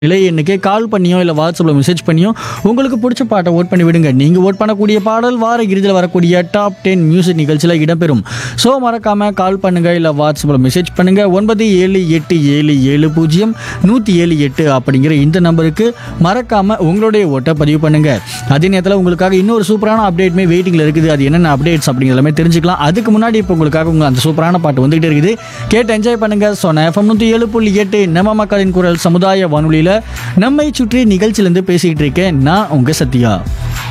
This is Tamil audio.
இலை எண்ணுக்கே கால் பண்ணியோ இல்லை வாட்ஸ்அப்பில் மெசேஜ் பண்ணியோ உங்களுக்கு பிடிச்ச பாட்டை ஓட் பண்ணி விடுங்க நீங்கள் ஓட் பண்ணக்கூடிய பாடல் வார இறுதியில் வரக்கூடிய டாப் டென் மியூசிக் நிகழ்ச்சியில் இடம்பெறும் ஸோ மறக்காமல் கால் பண்ணுங்கள் இல்லை வாட்ஸ்அப்பில் மெசேஜ் பண்ணுங்கள் ஒன்பது ஏழு எட்டு ஏழு ஏழு பூஜ்ஜியம் நூற்றி ஏழு எட்டு அப்படிங்கிற இந்த நம்பருக்கு மறக்காமல் உங்களுடைய ஓட்டை பதிவு பண்ணுங்கள் அதே நேரத்தில் உங்களுக்காக இன்னொரு சூப்பரான அப்டேட்மே வெயிட்டிங்கில் இருக்குது அது என்னென்ன அப்டேட்ஸ் அப்படிங்கிற எல்லாமே தெரிஞ்சுக்கலாம் அதுக்கு முன்னாடி இப்போ உங்களுக்காக உங்கள் அந்த சூப்பரான பாட்டு வந்துகிட்டே இருக்குது கேட்டு என்ஜாய் பண்ணுங்கள் சொன்ன எஃப்எம் நூற்றி ஏழு புள்ளி எட்டு நம்ம மக்களின் குரல் சமுதாய வானொலியில் நம்மை சுற்றி நிகழ்ச்சியிலேருந்து பேசிக்கிட்டு இருக்கேன் நான் உங்கள் சத்யா